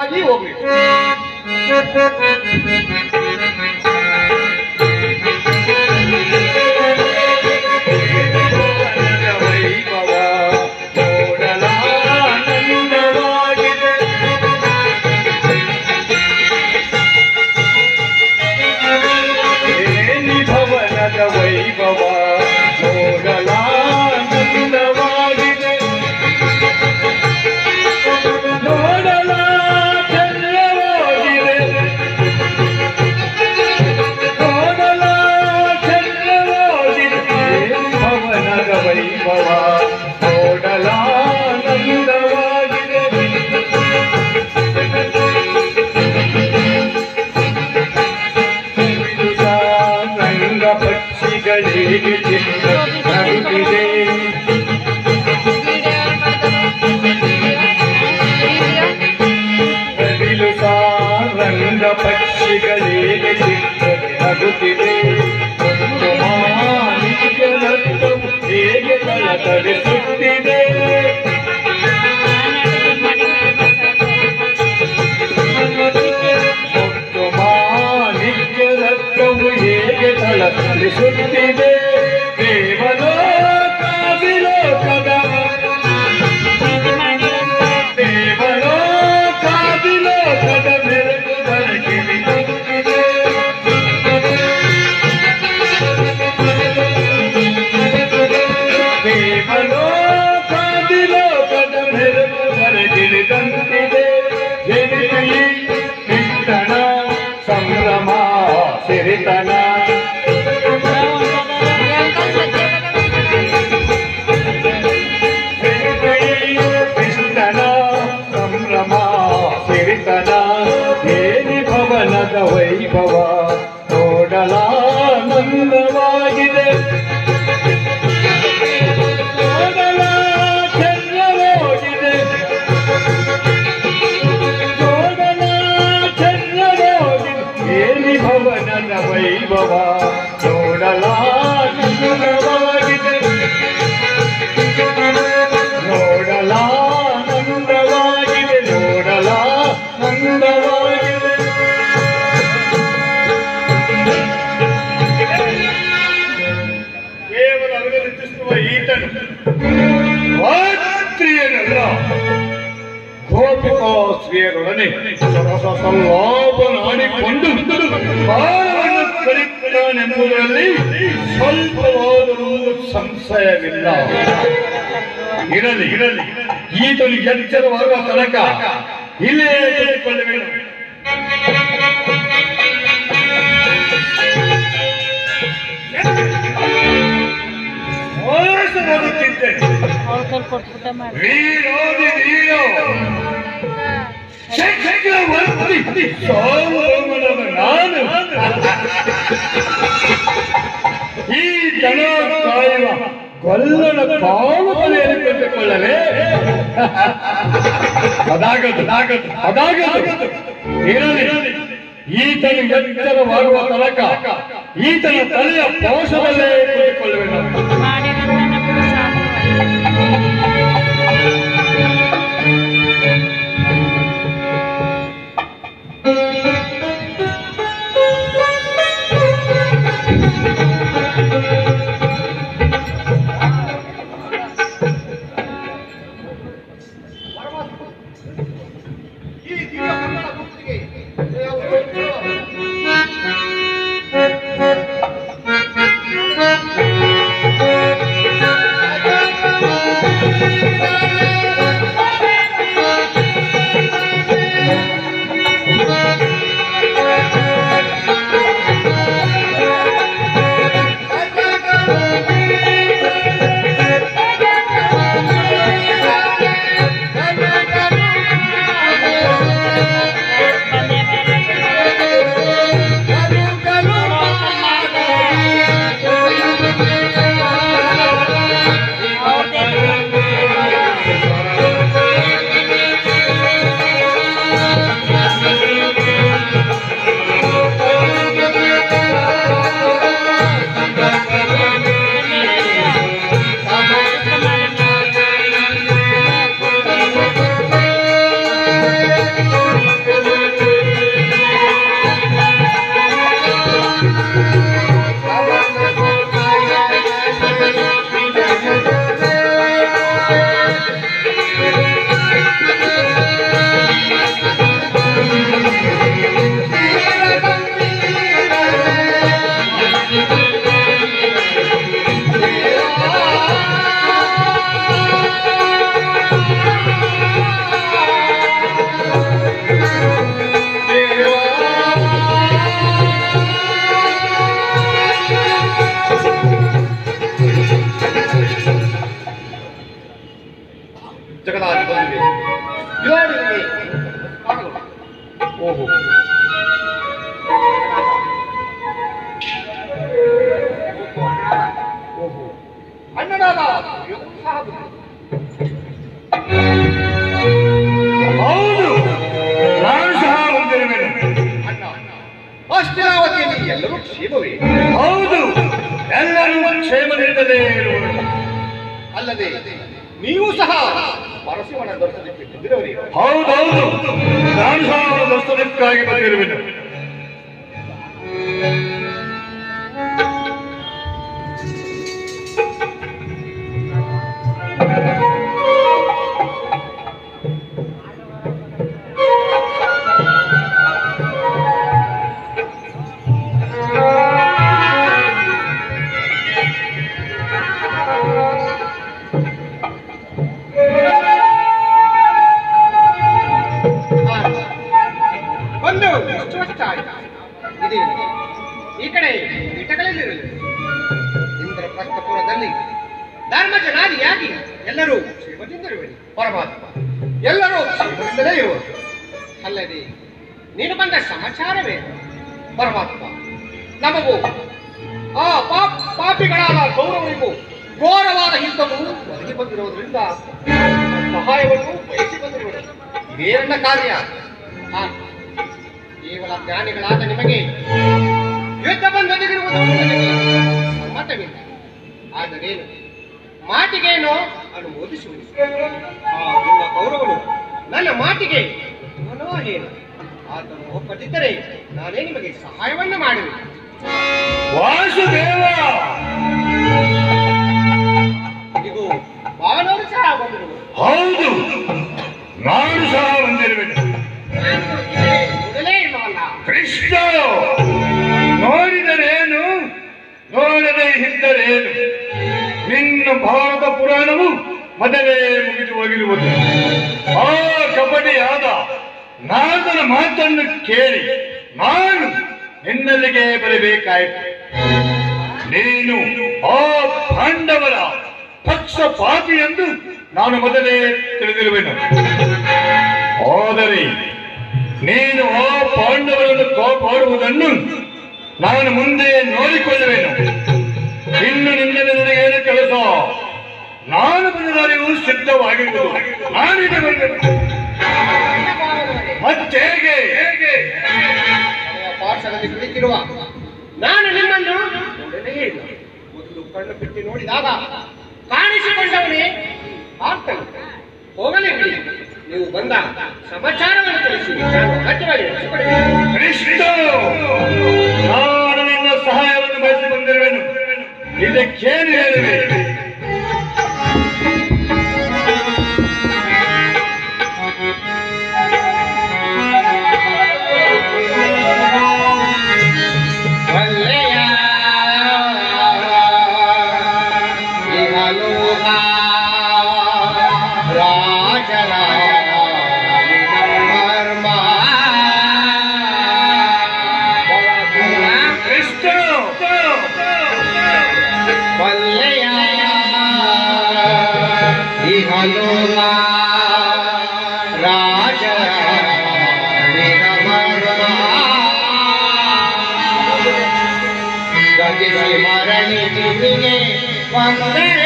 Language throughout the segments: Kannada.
ನೇರವಾಗಿ ಹೋಗ್ಲಿ ವೈಭವ ನೋಡಲಾನಂದವಾಗಿದೆ ಏನಿ ಭವನದ ವೈಭವ ನೋಡಲಾನಂದವಾಗಿದೆ ನೋಡಲ ಚಂದ್ರವಾಗಿದೆ ನೋಡಲ ಚಂದ್ರವಾಗಿದೆ ಏನಿ ಭವನದ ವೈಭವ ನೋಡಲಾನಂದವಾಗಿದೆ ರಂಗ ಪಕ್ಷಿಗಳಿಗೆ ಚಿನ್ನ ನಗುತ್ತಿದೆ ನವಿಲು ರಂಗ ಪಕ್ಷಿಗಳಿಗೆ ಚಿನ್ನ ನಗುತ್ತಿದೆ ಒಂದು ಮಾನಿಕ ರಕ್ತವು ಹೇಗೆ ತಳತಳಿಸುತ್ತಿದೆ ಒಂದು ಮಾನಿಕ ರಕ್ತವು ಹೇಗೆ ತಳತಳಿಸುತ್ತಿದೆ ದೇವಲೋಕ ವಿಲೋಕದ ದೇವಲೋಕ ವಿಲೋಕದ ಬೆಳಕು ಬೆಳಕಿದೆ ದೇವಲೋಕ ವಿಲೋಕದ ಬೆಳಕು ಬೆಳಗಿಳಿದಂತಿದೆ ಜನಿಸಿ ಕೃಷ್ಣನ ಸಂಭ್ರಮ ಸಿರಿತನ ಕೃಷ್ಣನ ಸಂಭ್ರಮ ಸಿರಿತನ ಏನಿ ಭವನದ ವೈಭವ ನೋಡಲಾನಂದವಾಗಿದೆ ನೋಡಲ ಚಂದ್ರವಾಗಿದೆ ನೋಡಲ ಚಂದ್ರವಾಗಿದೆ ಏನಿ ಭವನದ ವೈಭವ ನೋಡಲಾನಂದವಾಗಿದೆ ನೋಡಲಾನಂದವಾಗಿದೆ ನೋಡಲಾನಂದವಾಗಿದೆ ಕೇವಲ ಅಭಿನಂದಿಸುವ ಈತನು ರಾತ್ರಿಯನಲ್ಲ ಗೋಪಿಕಾ ಸ್ತ್ರೀಯರೊಡನೆ ಸರಸ ಸಂಲಾಪನ ಆಡಿಕೊಂಡು ಕಾಲವನ್ನು ಕಲಿತಾನೆಂಬುದರಲ್ಲಿ ಸ್ವಲ್ಪವಾದರೂ ಸಂಶಯವಿಲ್ಲ ಇರಲಿ ಇರಲಿ ಈತನು ಎಚ್ಚರವಾಗುವ ತನಕ ಇಲ್ಲೇ ಕುಳಿತುಕೊಳ್ಳಬೇಕು ಮೋಸ ಮಾಡುತ್ತಿದ್ದೇನೆ ವೀರೋದಿ ವೀರೋ ಚಕ್ರವರ್ತಿ ಸೋಮನವ ನಾನು ಈ ಜನ ಕಾಯುವ ಕೊಲ್ಲನ ಕಾಲು ತಲೆಯಲ್ಲಿ ಕಟ್ಟಿಕೊಳ್ಳಲೇ ಅದಾಗದು ಅದಾಗದು ಅದಾಗದು ಇರಲಿ ಈತನು ಎಚ್ಚರವಾಗುವ ತನಕ ಈತನ ತಲೆಯ ಪೋಷದಲ್ಲೇ ಕುಳಿತುಕೊಳ್ಳುವೆ ನಾನು ಬಂದೆ ಜಗದಾಧಿಪತಿಗೆ ಯೋಡಿಗೆ ಓಹೋ ಓಹೋ ಅಣ್ಣನಾದ ಇವನು ಸಹ ಬಂದ. ಹೌದು ನಾನು ಸಹ ಬಂದಿರುವೆನು ಅಣ್ಣ ಅಷ್ಟಾವಧಿಯಲ್ಲಿ ಎಲ್ಲರೂ ಕ್ಷೇಮವೇ ಹೌದು ಎಲ್ಲರೂ ಕ್ಷೇಮದಿಂದಲೇ ಇರುವರು ಅಲ್ಲದೆ ನೀವು ಸಹ ಪರಶಿವನ ದರ್ಶನಕ್ಕೆ ಬಂದಿರವರೇ ಹೌದೌದು ನಾನು ಸಹ ಅವರ ದರ್ಶನಕ್ಕಾಗಿ ಬಂದಿರುವೆನು ಒಂದು ಎಷ್ಟು ವರ್ಷ ಆಯ್ತು ಇದೇ ಈ ಕಡೆ ಪೀಠಗಳಲ್ಲಿರಲಿ ಇಂದ್ರಪ್ರಸ್ಥಪುರದಲ್ಲಿ ಧರ್ಮ ಜನಾದಿಯಾಗಿ ಎಲ್ಲರೂ ಕ್ಷೇಮದಿಂದಿರುವರು ಪರಮಾತ್ಮ ಎಲ್ಲರೂ ಕ್ಷೇಮದಿಂದಲೇ ಇರುವರು ಅಲ್ಲದೆ ನೀನು ಬಂದ ಸಮಾಚಾರವೇ ಪರಮಾತ್ಮ ನಮಗೂ ಆ ಪಾಪ್ ಪಾಪಿಗಳಾದ ಗೌರವರಿಗೂ ಘೋರವಾದ ಯುದ್ಧವು ಒದಗಿ ಬಂದಿರುವುದರಿಂದ ಸಹಾಯವನ್ನು ಬಯಸಿ ಬಂದಿರುವುದು ಇದೇ ನನ್ನ ಕಾರ್ಯ ಆ, ಕೇವಲ ಜ್ಞಾನಿಗಳಾದ ನಿಮಗೆ ಯುದ್ಧ ಬಂದೊದಗಿರುವುದು ನನಗೆ ಸಮ್ಮತವಿಲ್ಲ ಆದರೇನು ಮಾತಿಗೇನೋ ಅನುಮೋದಿಸುವುದು ಆ ನಿಮ್ಮ ಗೌರವನು ನನ್ನ ಮಾತಿಗೆ ಮನೋಹೇನ ಆತನು ಒಪ್ಪದಿದ್ದರೆ ನಾನೇ ನಿಮಗೆ ಸಹಾಯವನ್ನು ಮಾಡುವೆ ವಾಸುದೇವ ಇದು ಭಾವನವರು ಸಹ ಬಂದಿರುವುದು ಹೌದು ನಾನು ಸಹ ಬಂದಿರುವೆನು ನಾನು ಇಲ್ಲಿ ಮೊದಲೇ ಇಲ್ಲವಲ್ಲ ಕೃಷ್ಣ ನೋಡಿದರೇನು ನೋಡದೆ ಇದ್ದರೇನು ನಿನ್ನ ಭಾರತ ಪುರಾಣವು ಮೊದಲೇ ಮುಗಿದು ಹೋಗಿರುವುದು ಆ ಕಬಡ್ಡಿಯಾದ ನಾರದನ ಮಾತನ್ನು ಕೇಳಿ ನಾನು ನಿನ್ನಲ್ಲಿಗೆ ಬರಬೇಕಾಯಿತು ನೀನು ಆ ಪಾಂಡವರ ಪಕ್ಷಪಾತಿ ಎಂದು ನಾನು ಮೊದಲೇ ತಿಳಿದಿರುವೆನು ಆದರೆ ನೀನು ಆ ಪಾಂಡವರನ್ನು ಕಾಪಾಡುವುದನ್ನು ನಾನು ಮುಂದೆ ನೋಡಿಕೊಳ್ಳುವೆನು ಇನ್ನು ನಿನ್ನಲ್ಲಿ ನನಗೆ ಏನು ಕೆಲಸ ನಾನು ಬಂದವರೆಗೂ ಸಿದ್ಧವಾಗಿರುವುದು ನಾನೀಗ ಬರಬೇಕು ಮತ್ತೇಗೆ ಹೇಗೆ ಮನೆಯ ಪಾರ್ಶ್ವದಲ್ಲಿ ಕುಳಿತಿರುವ ನಾನು ನಿಮ್ಮನ್ನು ನೋಡಲೇ ಇಲ್ಲ ಮೊದಲು ಕಣ್ಣು ಬಿಟ್ಟು ನೋಡಿದಾಗ ಕಾಣಿಸಿಕೊಂಡವನೇ ಆರ್ತನು ಹೋಗಲೇ ಬಿಡಿ ನೀವು ಬಂದ ಸಮಾಚಾರವನ್ನು ತಿಳಿಸಿ ನಾನು ಅಗತ್ಯವಾಗಿ ನಡೆಸಿಕೊಡುತ್ತೇನೆ. ಕೃಷ್ಣ ನಾನು ನಿನ್ನ ಸಹಾಯವನ್ನು ಬಯಸಿ ಬಂದಿರುವೆನು ಇದಕ್ಕೇನು ಹೇಳುವೆ ಒಳ್ಳೆಯ ಇಹಲೋಕ ರಾಜರ ಮರ್ಮ ಕೃಷ್ಣ ಒಳ್ಳೆಯ ಇಹಲೋಕ ರಾಜರ ಮರ್ಮ ಗತಿಸಿ ಮರಣಿ ತಿರುಗೆ ವಂದನೆ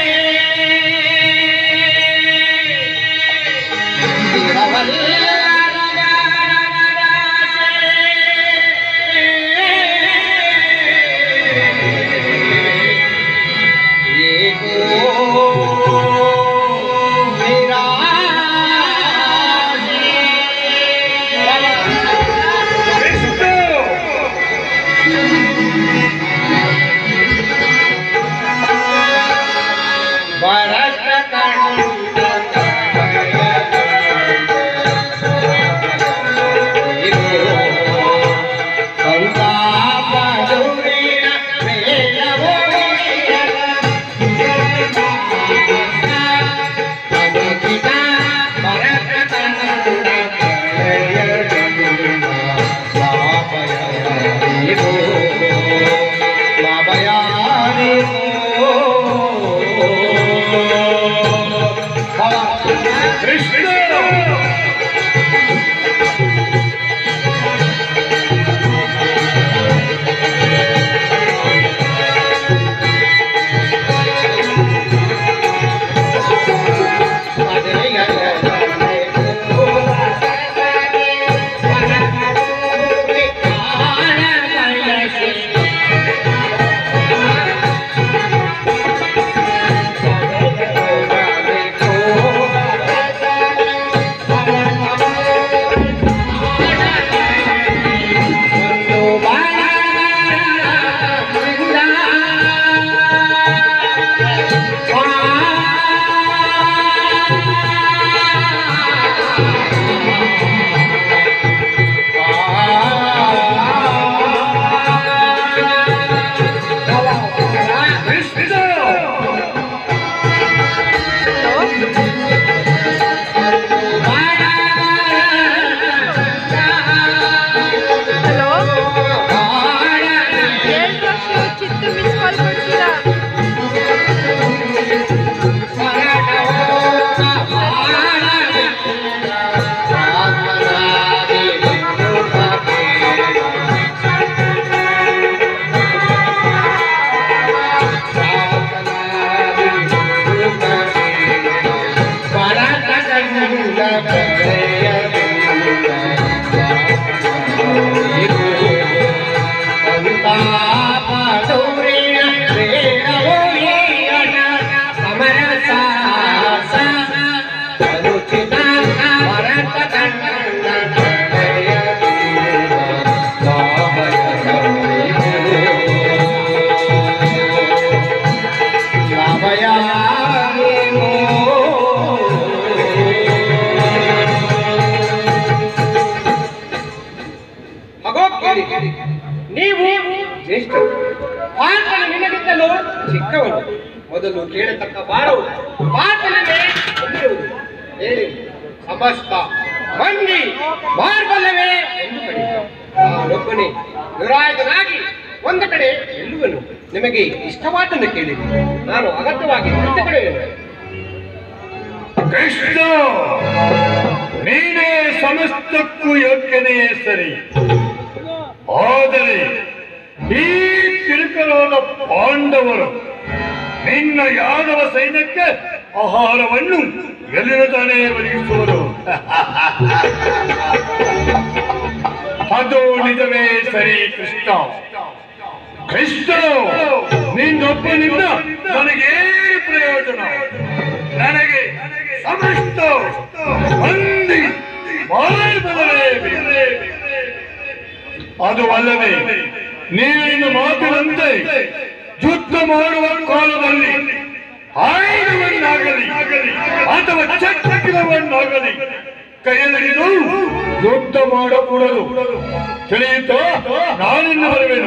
ಕೃಷ್ಣ ನೀವು ಜ್ಯೇಷ್ಠರು ಪಾರ್ಥನ ನಿಮಗಿಂತಲೂ ಚಿಕ್ಕವನು ಮೊದಲು ಕೇಳತಕ್ಕ ಭಾರವು ಪಾರ್ಥನಿಗೆ ಹೊಂದಿರುವುದು ಹೇಳಿ ಸಮಸ್ತ ಮಂದಿ ಮಾರ್ಬಲ್ಲವೇ ಎಂದು ಕಡಿ ನಾನೊಬ್ಬನೇ ನಿರಾಯುಧನಾಗಿ ಒಂದು ಕಡೆ ನಿಲ್ಲುವನು ನಿಮಗೆ ಇಷ್ಟವಾದನ್ನು ಕೇಳಿದೆ ನಾನು ಅಗತ್ಯವಾಗಿ ತಿಳಿದುಕೊಳ್ಳುವೆನು ಕೃಷ್ಣ ನೀನೇ ಸಮಸ್ತಕ್ಕೂ ಯೋಗ್ಯನೇ ಸರಿ ಆದರೆ ಈ ತಿರುಕಲಾದ ಪಾಂಡವರು ನಿನ್ನ ಯಾದವ ಸೈನ್ಯಕ್ಕೆ ಆಹಾರವನ್ನು ಎಲ್ಲಿನ ತಾನೇ ಒದಗಿಸುವರು ಅದು ನಿಜವೇ ಸರಿ ಕೃಷ್ಣ ಕೃಷ್ಣ ನಿನ್ನೊಬ್ಬನಿಂದ ನನಗೇ ಪ್ರಯೋಜನ ನನಗೆ ಸಮಸ್ತ ಮಂದಿ ಮಾರ್ಗದವೇ ಬೇಕು. ಅದು ಅಲ್ಲದೆ ನೀರಿನ ಮಾತಿನಂತೆ ಯುದ್ಧ ಮಾಡುವ ಕಾಲದಲ್ಲಿ ಆಯುಧವನ್ನಾಗಲಿ ಅಥವಾ ಚಕ್ರವನ್ನಾಗಲಿ ಕೈಯಲ್ಲಿದ್ದು ಯುದ್ಧ ಮಾಡಕೂಡದು ತಿಳಿಯುತ್ತೋ ನಾನಿನ್ನು ಬರುವೆನು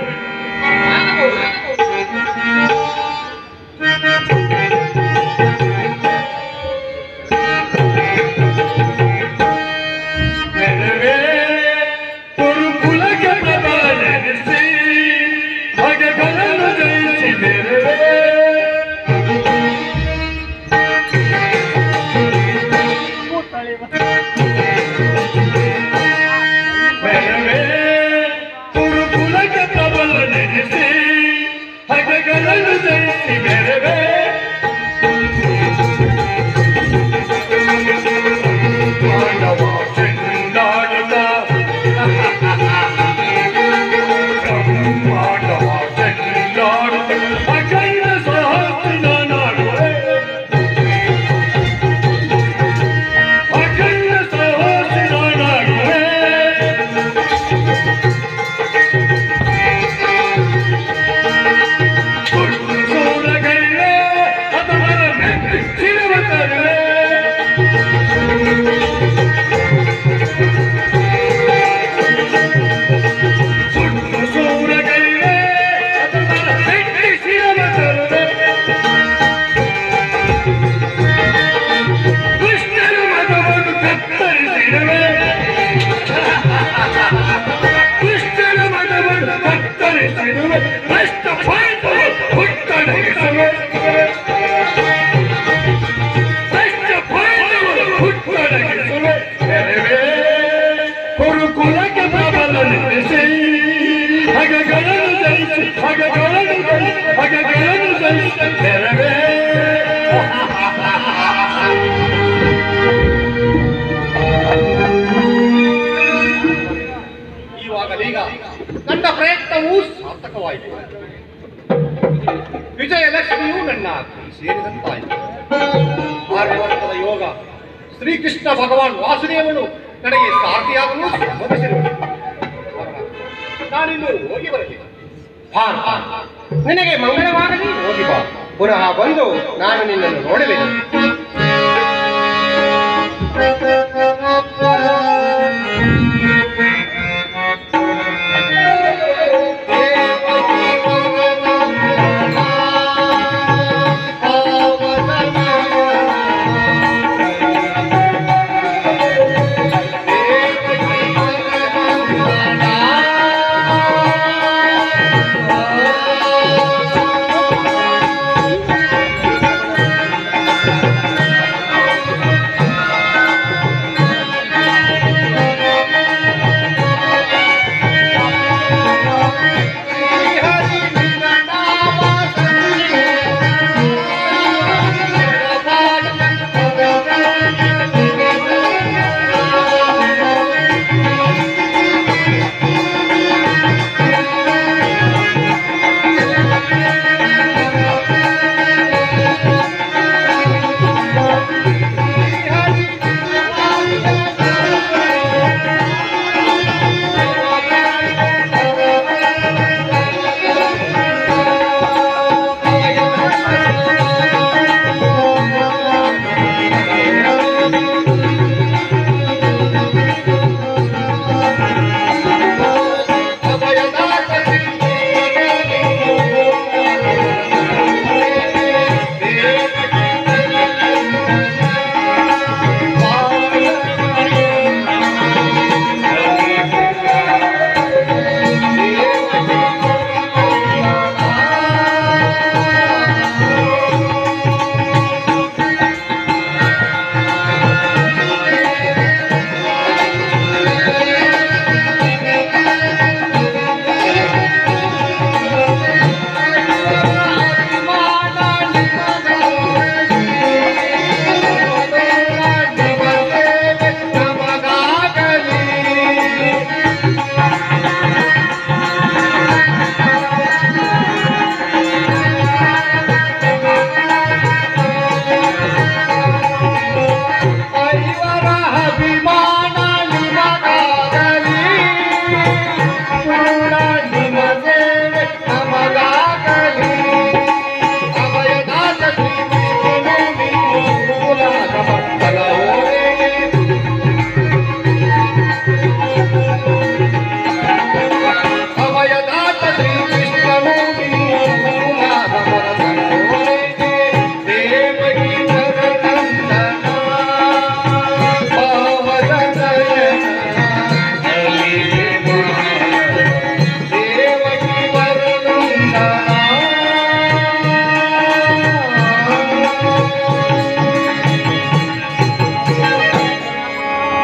ನೆನವೇ ಕುರುಕುಲಕ್ಕೆ ಪ್ರಬಲ ನೆನೆಸಿ ಬಗೆಗಳನ್ನು ಜಯಿಸಿ ನೆರವೇ ನೆನವೇ ಕುರುಕುಲಕ್ಕೆ ಪ್ರಬಲ ನೆನೆಸಿ ಬಗೆಗಳನ್ನು ಜಯಿಸಿ ನೆರವೇ ಪಾಂಡವ ಚೆಂಡಾಡುತ್ತ ಪಾಂಡವ ಚೆಂಡಾಡುತ್ತ ಅಖಂಡ ಸಹಸ್ರ ನಾಡುವೆ ಅಖಂಡ ಸಹಸ್ರ ನಾಡುವೆ ಸೂರಗೈರೆ ಅಥವಾ ಶಿರವತರುವೆ ಸುಟ್ಟು ಸೂರಗೈರೆ ಅಥವಾ ಬೆಟ್ಟಿ ಶಿರವತರುವೆ ಕೃಷ್ಣನ ಮತವನ್ನು ಕತ್ತರಿಸಿರುವೆ ಕೃಷ್ಣನ ಮತವನ್ನು ಕತ್ತರಿಸಿರುವೆ ಕಷ್ಟ ಪಾಂಡವ ಹುಟ್ಟಡಗಿಸುವೆ ಕಷ್ಟ ಪಾಂಡವ ಹುಟ್ಟಡಗಿಸುವೆ ನೆರವೇ ಕುರುಕುಲಕ್ಕೆ ಪ್ರಬಲ ನಿಲ್ಲಿಸಿ ಹಗಗಳನ್ನು ಜಯಿಸಿ ಹಗಗಳನ್ನು ಜಯಿಸಿ ಹಗಗಳನ್ನು ಜಯಿಸಿ ನೆರವೇ ಇವಾಗಲೀಗ ನನ್ನ ಪ್ರಯತ್ನವೂ ಸಾರ್ಥಕವಾಯಿತು ವಿಜಯಲಕ್ಷ್ಮಿಯೂ ನನ್ನ ಕೈ ಸೇರಿದಂತಾಯಿತು ಆರ್ಯವರ್ಗದ ಯೋಗ ಶ್ರೀಕೃಷ್ಣ ಭಗವಾನ್ ವಾಸುದೇವನು ನನಗೆ ಸಾರ್ಥಿಯಾಗಲು ಸಮ್ಮತಿಸಿರುವನು ನಾನಿನ್ನು ಹೋಗಿ ಬರಲಿ ಭಾರತ ನಿನಗೆ ಮಂಗಳವಾಗಲಿ ಹೋಗಿ ಬಾ ಪುನಃ ಬಂದು ನಾನು ನಿನ್ನನ್ನು ನೋಡಬೇಕು